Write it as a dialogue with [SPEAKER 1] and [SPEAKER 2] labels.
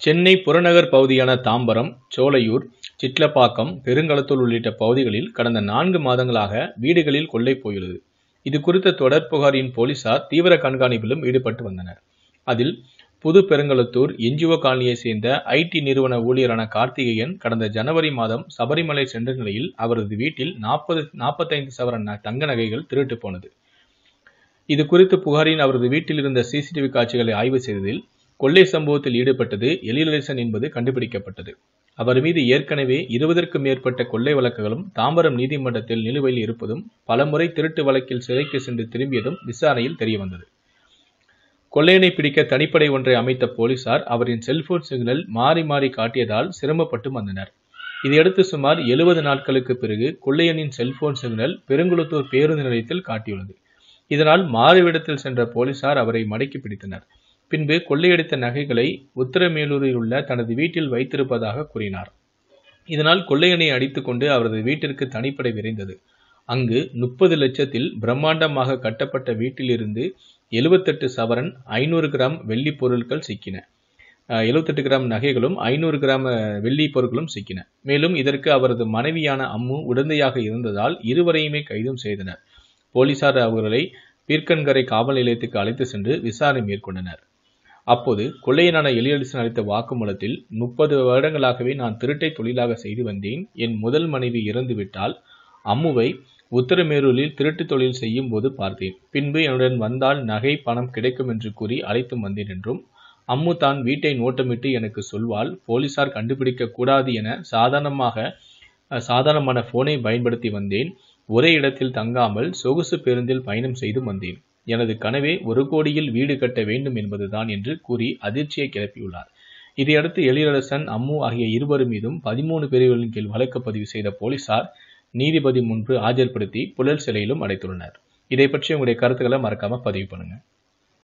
[SPEAKER 1] சென்னை புறநகர் பகுதியான தாம்பரம் சோலையூர் சிட்லப்பாக்கம் பெருங்களத்தூர் உள்ளிட்ட பகுதிகளில் கடந்த நான்கு மாதங்களாக வீடுகளில் கொள்ளை போயுள்ளது இது குறித்த தொடர் புகாரின் போலீசார் தீவிர கண்காணிப்பிலும் ஈடுபட்டு வந்தனர் அதில் புது பெருங்களத்தூர் என்ஜிஓ காலனியை சேர்ந்த ஐடி நிறுவன ஊழியரான கார்த்திகேயன் கடந்த ஜனவரி மாதம் சபரிமலை சென்ற நிலையில் அவரது வீட்டில் நாற்பது நாற்பத்தைந்து சவரன் ந- தங்க நகைகள் திருட்டு போனது இது குறித்து புகாரின் அவரது வீட்டில் இருந்த சிசிடிவி காட்சிகளை ஆய்வு செய்ததில் கொள்ளை சம்பவத்தில் ஈடுபட்டது எழிலரசன் என்பது கண்டுபிடிக்கப்பட்டது அவர் மீது ஏற்கனவே இருபதற்கும் மேற்பட்ட கொள்ளை வழக்குகளும் தாம்பரம் நீதிமன்றத்தில் நிலுவையில் இருப்பதும் பலமுறை திருட்டு வழக்கில் சிறைக்கு சென்று திரும்பியதும் விசாரணையில் தெரியவந்தது கொள்ளையனை பிடிக்க தனிப்படை ஒன்றை அமைத்த போலீசார் அவரின் செல்போன் சிக்னல் மாறி மாறி காட்டியதால் சிரமப்பட்டு வந்தனர் இதையடுத்து சுமார் எழுபது நாட்களுக்கு பிறகு கொள்ளையனின் செல்போன் சிக்னல் பெருங்குளத்தூர் பேருந்து நிலையத்தில் காட்டியுள்ளது இதனால் மாறுவிடத்தில் சென்ற போலீசார் அவரை மடக்கி பிடித்தனர் பின்பு கொள்ளையடித்த நகைகளை உத்தரமேலூரில் உள்ள தனது வீட்டில் வைத்திருப்பதாக கூறினார் இதனால் கொள்ளையனை அடித்துக்கொண்டு அவரது வீட்டிற்கு தனிப்படை விரைந்தது அங்கு முப்பது லட்சத்தில் பிரம்மாண்டமாக கட்டப்பட்ட வீட்டிலிருந்து எழுபத்தெட்டு சவரன் ஐநூறு கிராம் வெள்ளி பொருட்கள் சிக்கின எழுபத்தெட்டு கிராம் நகைகளும் ஐநூறு கிராம் அஹ், வெள்ளி பொருட்களும் சிக்கின மேலும் இதற்கு அவரது மனைவியான அம்மு உடந்தையாக இருந்ததால் இருவரையுமே கைதும் செய்தனர் போலீசார் அவர்களை பீர்க்கன்கரை காவல் நிலையத்துக்கு அழைத்து சென்று விசாரணை மேற்கொண்டனர் அப்போது கொள்ளையனான எலியலிசன் அளித்த வாக்குமூலத்தில் முப்பது வருடங்களாகவே நான் திருட்டை தொழிலாக செய்து வந்தேன் என் முதல் மனைவி இறந்துவிட்டால் அம்முவை உத்தரமேரூரில் திருட்டு தொழில் செய்யும் போது பார்த்தேன் பின்பு என்னுடன் வந்தால் நகை பணம் கிடைக்கும் என்று கூறி அழைத்து வந்தேன் என்றும் அம்மு தான் வீட்டை நோட்டமிட்டு எனக்கு சொல்வாள் போலீசார் கண்டுபிடிக்க கூடாது என சாதாரணமாக அஹ், சாதாரணமான போனை பயன்படுத்தி வந்தேன் ஒரே இடத்தில் தங்காமல் சொகுசு பேருந்தில் பயணம் செய்து வந்தேன் எனது கனவே ஒரு கோடியில் வீடு கட்ட வேண்டும் என்பதுதான் என்று கூறி அதிர்ச்சியை கிளப்பியுள்ளார் இதையடுத்து எழிலரசன் அம்மு ஆகிய இருவர் மீதும் பதிமூணு பிரிவுகளின் கீழ் வழக்கு பதிவு செய்த போலீசார் நீதிபதி முன்பு ஆஜர்படுத்தி புழல் சிறையிலும் அடைத்துள்ளனர் இதை பற்றி உங்களுடைய கருத்துக்களை மறக்காம பதிவு பண்ணுங்க